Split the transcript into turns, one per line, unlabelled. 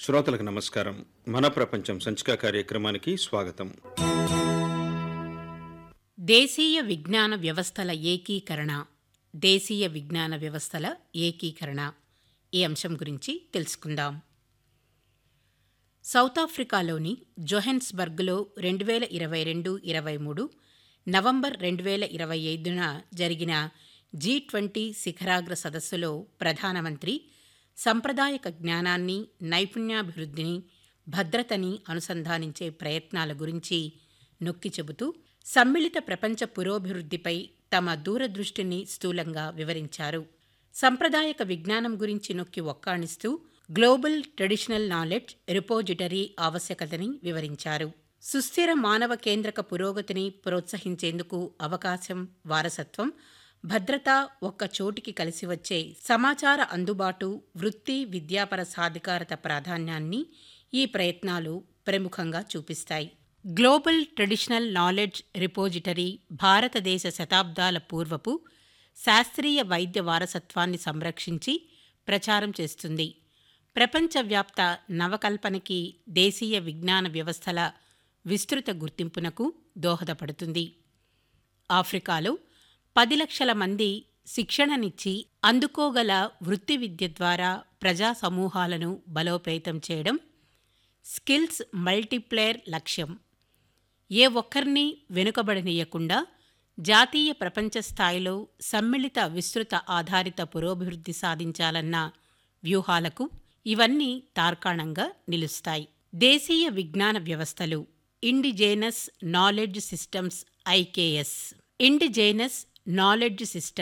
శ్రోతలకు నమస్కారం మన ప్రపంచం సంచిక కార్యక్రమానికి స్వాగతం
దేశీయ విజ్ఞాన వ్యవస్థల ఏకీకరణ దేశీయ విజ్ఞాన వ్యవస్థల ఏకీకరణ ఈ అంశం గురించి తెలుసుకుందాం సౌత్ ఆఫ్రికాలోని జోహెన్స్బర్గ్లో రెండు వేల ఇరవై రెండు ఇరవై మూడు నవంబర్ రెండు వేల ఇరవై ఐదున జరిగిన జీ ట్వంటీ శిఖరాగ్ర సదస్సులో ప్రధానమంత్రి సంప్రదాయక జ్ఞానాన్ని నైపుణ్యాభివృద్ధిని భద్రతని అనుసంధానించే ప్రయత్నాల గురించి నొక్కి చెబుతూ సమ్మిళిత ప్రపంచ పురోభివృద్ధిపై తమ దూరదృష్టిని స్థూలంగా వివరించారు సంప్రదాయక విజ్ఞానం గురించి నొక్కి ఒక్కాణిస్తూ గ్లోబల్ ట్రెడిషనల్ నాలెడ్జ్ రిపోజిటరీ ఆవశ్యకతని వివరించారు సుస్థిర మానవ కేంద్రక పురోగతిని ప్రోత్సహించేందుకు అవకాశం వారసత్వం భద్రత ఒక్క చోటికి కలిసి వచ్చే సమాచార అందుబాటు వృత్తి విద్యాపర సాధికారత ప్రాధాన్యాన్ని ఈ ప్రయత్నాలు ప్రముఖంగా చూపిస్తాయి గ్లోబల్ ట్రెడిషనల్ నాలెడ్జ్ రిపోజిటరీ భారతదేశ శతాబ్దాల పూర్వపు శాస్త్రీయ వైద్య వారసత్వాన్ని సంరక్షించి ప్రచారం చేస్తుంది ప్రపంచవ్యాప్త నవకల్పనకి దేశీయ విజ్ఞాన వ్యవస్థల విస్తృత గుర్తింపునకు దోహదపడుతుంది ఆఫ్రికాలో పది లక్షల మంది శిక్షణనిచ్చి అందుకోగల వృత్తి విద్య ద్వారా ప్రజా సమూహాలను బలోపేతం చేయడం స్కిల్స్ మల్టీప్లేయర్ లక్ష్యం ఏ ఒక్కరిని వెనుకబడనీయకుండా జాతీయ ప్రపంచ స్థాయిలో సమ్మిళిత విస్తృత ఆధారిత పురోభివృద్ధి సాధించాలన్న వ్యూహాలకు ఇవన్నీ తార్కాణంగా నిలుస్తాయి దేశీయ విజ్ఞాన వ్యవస్థలు indigenous knowledge systems IKS indigenous knowledge system